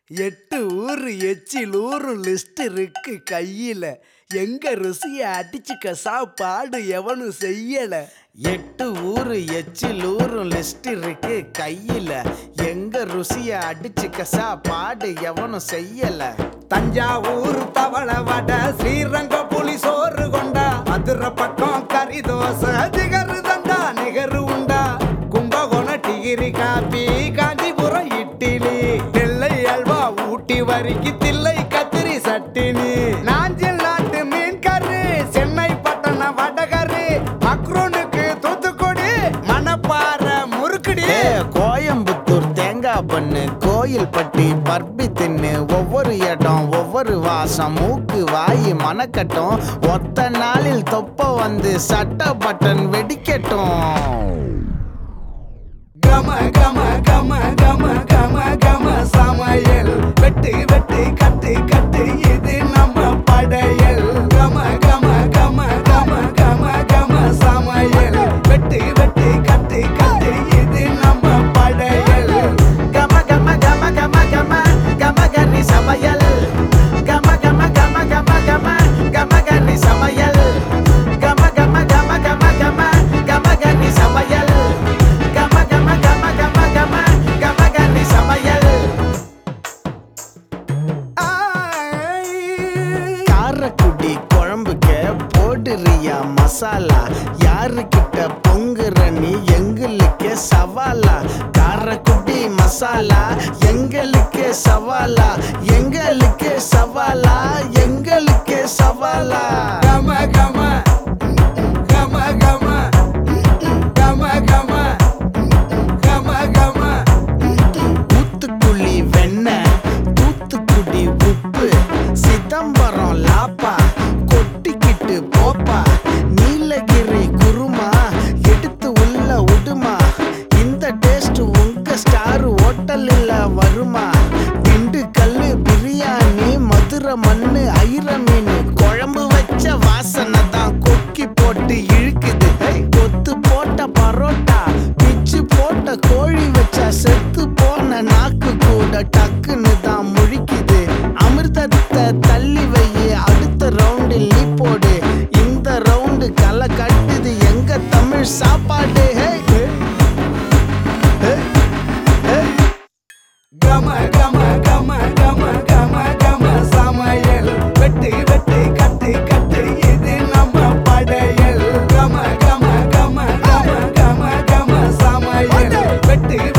எட்டு ஊரு எச்சில் ஊரு லிஸ்ட் இருக்கு கையில எங்க ருசிய அடிச்சுக்க சாப்பாடு எவனும் செய்யல எட்டு ஊரு எச்சில் ஊரும் லிஸ்ட் இருக்கு கையில எங்க ருசிய அடிச்சுக்க சாப்பாடு எவனும் செய்யல தஞ்சாவூர் தவள வடை ஸ்ரீரங்க புலி சோறு கொண்டா மதுரை பக்கம் கறி தோசை ஜிகரு தண்டா நிகரு உண்டா கும்பகோணம் டிகிரி காப்பி காஞ்சிபுரம் இட்லி நெல்லை அல்வா ஊட்டி வரிக்கு தில்லை கத்திரி சட்டினி நாஞ்சில் நாட்டு மீன் கறி சென்னை பட்டணம் வடகரு மக்ரோனுக்கு தூத்துக்குடி மணப்பாறை முறுக்குடி ஏ கோயம்புத்தூர் தேங்காய் பண்ணு கோயில் பட்டி பர்பி தின்னு ஒவ்வொரு இடம் ஒவ்வொரு வாசம் மூக்கு வாய் மணக்கட்டும் ஒத்த நாளில் தொப்ப வந்து சட்ட பட்டன் வெடிக்கட்டும் கம கம கம கம கம கம சமையல் வெட்டு வெட்டு கட்டு கட்டு இது நம்ம படையல் கம கம கம கம கம கம சமையல் வெட்டு வெட்டு கட்டு கட்டு இது நம்ம படையல் கம கம கம கம கம கம கரி சமையல் கம கம கம கம கம கம கரி சமையல் கம கம கம கம கம கம கரி சமையல் கம கம கம கம கம கம கரி சமையல் காரக்குடி குழம்புக்கு போடுறியா மசாலா யாருக்கிட்ட பொங்குற நீ எங்களுக்கு சவாலா காரக்குடி மசாலா எங்களுக்கு சவாலா எங்களுக்கு சவாலா எங்களுக்கு சவாலா கம கம கம கம கம கம கம கம ஊத்துக்குழி வெண்ணெய் தூத்துக்குடி உப்பு சிதம்பரம் லாப்பா கொட்டிக்கிட்டு போப்பா நீலகிரி குருமா எடுத்து உள்ள விடுமா இந்த டேஸ்ட் உங்க ஸ்டார் ஹோட்டலில் வருமா திண்டுக்கல் பிரியாணி மதுரை மண்ணு ஐர மீன் குழம்பு வச்ச வாசனை தான் கொக்கி போட்டு இழுக்குது ஹேய், கொத்து போட்ட பரோட்டா பிச்சு போட்ட கோழி வச்சா செத்து போன நாக்கு கூட டக்குன்னு தான் முழிக்குது அமிர்தத்தை தள்ளி வை அடுத்த ரவுண்டில் நீ போடு இந்த ரவுண்டு களை கட்டுது எங்க தமிழ் சாப்பாடு ஹே கம கம கம கம கம கம சமையல் வெட்டு வெட்டு கட்டு கட்டு இது நம்ம படையல் கம கம கம கம கம கம சமையல் வெட்டு